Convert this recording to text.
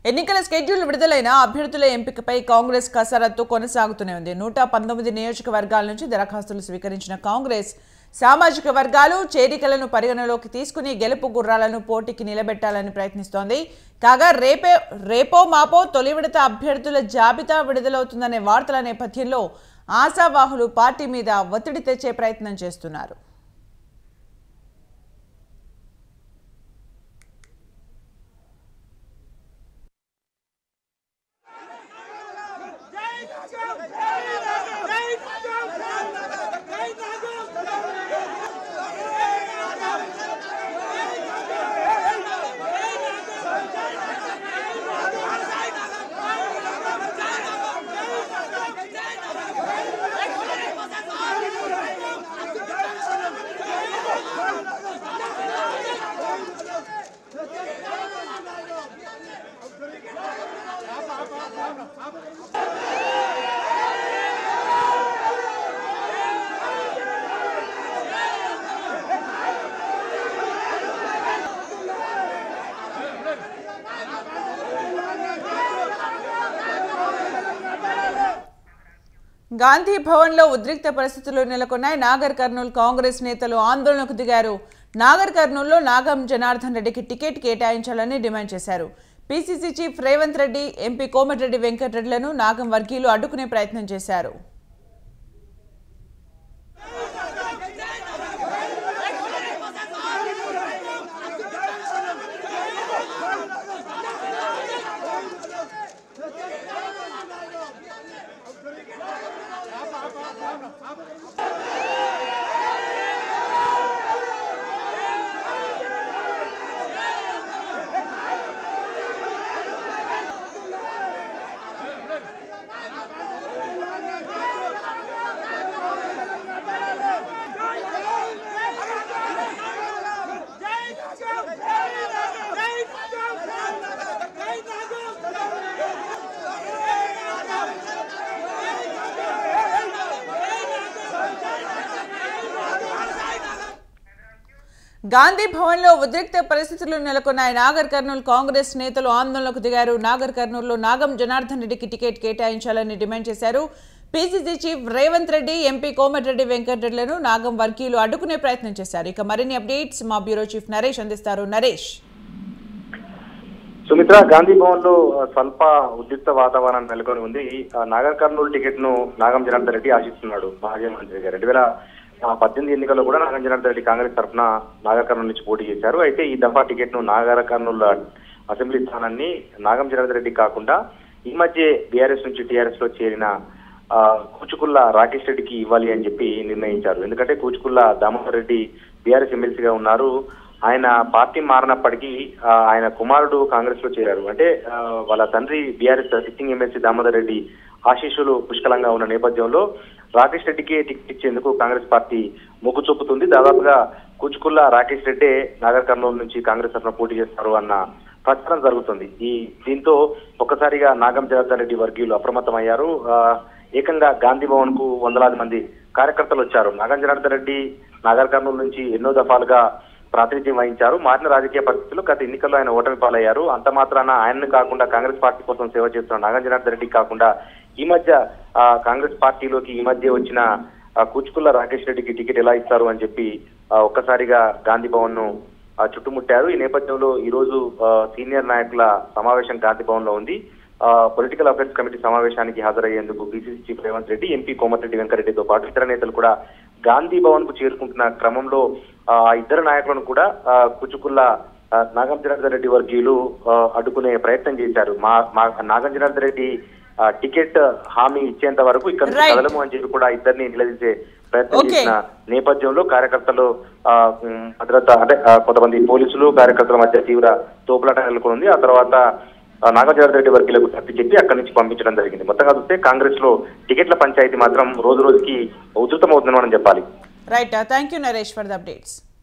ఎన్నికల స్కెడ్యూల్ విడుదలైన అభ్యర్థుల ఎంపికపై కాంగ్రెస్ కసరత్తు కొనసాగుతూనే ఉంది నూట పంతొమ్మిది నియోజకవర్గాల నుంచి దరఖాస్తులు స్వీకరించిన కాంగ్రెస్ సామాజిక వర్గాలు చేరికలను పరిగణలోకి తీసుకుని గెలుపు గుర్రాలను పోటీకి నిలబెట్టాలని ప్రయత్నిస్తోంది కాగా రేపే రేపో మాపో తొలి విడత అభ్యర్థుల జాబితా విడుదలవుతుందనే వార్తల నేపథ్యంలో ఆశావాహులు పార్టీ మీద ఒత్తిడి తెచ్చే ప్రయత్నం చేస్తున్నారు గాంధీ భవన్లో ఉద్రిక్త పరిస్థితులు నెలకొన్నాయి నాగర్ కర్నూలు కాంగ్రెస్ నేతలు ఆందోళనకు దిగారు నాగర్ కర్నూలులో నాగం జనార్దన్ రెడ్డికి టికెట్ కేటాయించాలని డిమాండ్ చేశారు PCC chief Revanth Reddy MP Komatireddy వెంకటరెడ్డిలను నాగం వర్గీయులు అడ్డుకునే ప్రయత్నం చేశారు గాంధీ భవన్లో ఉద్రిక్త పరిస్థితులు నెలకొన్నాయి నాగర్ కర్నూలు కాంగ్రెస్ నేతలు ఆందోళనకు దిగారు నాగర్ కర్నూలులో నాగం జనార్దన్ రెడ్డికి టికెట్ కేటాయించాలని డిమాండ్ చేశారు PCC chief Revanth Reddy MP Komatireddy వెంకటరెడ్డిలను నాగం వర్గీయులు అడ్డుకునే ప్రయత్నం చేశారు ఇక మరిన్ని అప్డేట్స్ మా బ్యూరో చీఫ్ నరేష్ అందిస్తారు నరేష్ సుమిత్ర గాంధీ భవన్ లో స్వల్ప ఉద్రిక్త వాతావరణం నెలకొని ఉంది ఆ నాగర్ కర్నూలు టికెట్ ను నాగం జనార్దన్ రెడ్డి ఆశిస్తున్నాడు మాజీ మంత్రి గారు రెండు వేల ఆ, పద్దెనిమిది ఎన్నికల్లో కూడా నాగం జనార్దన్ రెడ్డి కాంగ్రెస్ తరఫున నాగర్ కర్నూలు నుంచి పోటీ చేశారు అయితే ఈ దఫా టికెట్ ను నాగర్ కర్నూలు అసెంబ్లీ స్థానాన్ని నాగం జనార్దన్ రెడ్డి కాకుండా ఈ మధ్య బీఆర్ఎస్ నుంచి టీఆర్ఎస్ లో చేరిన ఆ, కూచుకుల్ల రాకేష్ రెడ్డికి ఇవ్వాలి అని చెప్పి నిర్ణయించారు ఎందుకంటే కూచుకుల్ల దామోదర్ రెడ్డి బీఆర్ఎస్ ఎమ్మెల్సీగా ఉన్నారు ఆయన పార్టీ మారినప్పటికీ ఆ, ఆయన కుమారుడు కాంగ్రెస్ లో చేరారు అంటే ఆ, వాళ్ళ తండ్రి BRS sitting MLC Damodar Reddy ఆశీస్సులు పుష్కలంగా ఉన్న నేపథ్యంలో రాకేష్ రెడ్డికి టికెట్ ఇచ్చేందుకు కాంగ్రెస్ పార్టీ మొగ్గు చూపుతుంది దాదాపుగా కూచుకుల్ల రాకేష్ రెడ్డే నాగర్ కర్నూలు నుంచి కాంగ్రెస్ తరఫున పోటీ చేస్తారు అన్న ప్రచారం జరుగుతుంది ఈ దీంతో ఒక్కసారిగా నాగం జనార్దన్ రెడ్డి వర్గీయులు అప్రమత్తమయ్యారు ఆ, ఏకంగా గాంధీ భవన్ కు వందలాది మంది కార్యకర్తలు వచ్చారు నాగం జనార్దన్ రెడ్డి నాగర్ కర్నూలు నుంచి ఎన్నో దఫాలుగా ప్రాతినిధ్యం వహించారు మారిన రాజకీయ పరిస్థితుల్లో గత ఎన్నికల్లో ఆయన ఓటమి పాలయ్యారు అంత మాత్రాన ఆయన్ని కాకుండా కాంగ్రెస్ పార్టీ కోసం సేవ చేస్తున్న నాగం జనార్దన్ రెడ్డి కాకుండా ఈ మధ్య ఆ, కాంగ్రెస్ పార్టీలోకి ఈ మధ్య వచ్చిన ఆ, కూచుకుల్ల రాకేష్ రెడ్డికి టికెట్ ఎలా ఇస్తారు అని చెప్పి ఆ, ఒక్కసారిగా గాంధీ భవన్ ను ఆ, చుట్టుముట్టారు ఈ నేపథ్యంలో ఈ రోజు ఆ, సీనియర్ నాయకుల సమావేశం గాంధీ భవన్ లో ఉంది ఆ, పొలిటికల్ అఫైర్స్ కమిటీ సమావేశానికి హాజరయ్యేందుకు PCC chief Revanth Reddy MP Komatireddy వెంకరెడ్డితో పాటు ఇతర నేతలు కూడా గాంధీ భవన్ కు చేరుకుంటున్న క్రమంలో ఆ ఇద్దరు నాయకులను కూడా ఆ, కుచుకుల్ల ఆ, నాగం జనార్దన్ రెడ్డి వర్గీయులు ఆ, అడ్డుకునే ప్రయత్నం చేశారు మా మా నాగం జనార్దన్ రెడ్డి ఆ, టికెట్ హామీ ఇచ్చేంత వరకు ఇక్కడ నుంచి Right. కదలము అని చెప్పి కూడా ఇద్దరిని నిలదీసే ప్రయత్నం Okay. చేసిన నేపథ్యంలో కార్యకర్తలు ఆ, ఉమ్, భద్రత అంటే ఆ, కొంతమంది పోలీసులు కార్యకర్తల మధ్య తీవ్ర తోపులాట నెలకొంది ఆ తర్వాత ఆ, నాగార్జున రెడ్డి వర్గీయులకు సర్ది చెప్పి అక్కడి నుంచి పంపించడం జరిగింది మొత్తంగా చూస్తే కాంగ్రెస్ లో టికెట్ల పంచాయతీ మాత్రం రోజు రోజుకి ఉధృతమవుతుందని మనం చెప్పాలి right thank you Naresh for the updates